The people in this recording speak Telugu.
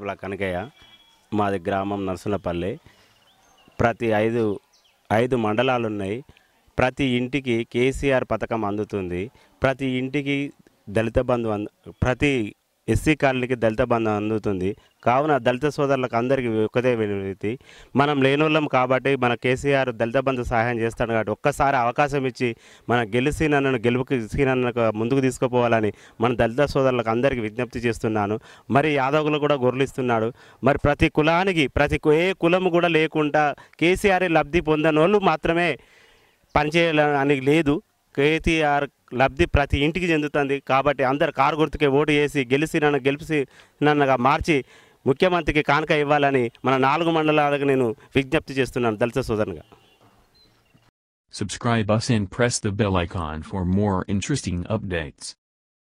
కాపలా కనకయ్య మాది గ్రామం నరసనపల్లి ప్రతి ఐదు ఐదు మండలాలు ఉన్నాయి ప్రతి ఇంటికి కేసీఆర్ పథకం అందుతుంది ప్రతి ఇంటికి దళిత బంధు అంద ప్రతి ఎస్సీ కాలనీకి దళిత బంధు అందుతుంది కావున దళిత సోదరులకు అందరికీ ఒకటే వినతి మనం లేనోళ్ళం కాబట్టి మన కేసీఆర్ దళిత బంధు సహాయం చేస్తాడు కాబట్టి ఒక్కసారి అవకాశం ఇచ్చి మన గెలిచి నన్ను గెలుపుకి నన్ను ముందుకు తీసుకుపోవాలని మన దళిత సోదరులకు అందరికీ విజ్ఞప్తి చేస్తున్నాను మరి యాదవులు కూడా గొర్రెలిస్తున్నాడు మరి ప్రతి కులానికి ప్రతి కు- ఏ కులం కూడా లేకుండా కేసీఆర్ లబ్ధి పొందని వాళ్ళు మాత్రమే పనిచేయాలని లేదు కేటీఆర్ లబ్ధి ప్రతి ఇంటికి చెందుతుంది కాబట్టి అందరు కారు గుర్తుకే ఓటు వేసి గెలిచి నన్ను గెలిచి నన్నుగా మార్చి ముఖ్యమంత్రికి కానుక ఇవ్వాలని మన నాలుగు మండలాలకు నేను విజ్ఞప్తి చేస్తున్నాను దళిత సోదరునిగా Subscribe us and press the bell icon for more interesting updates.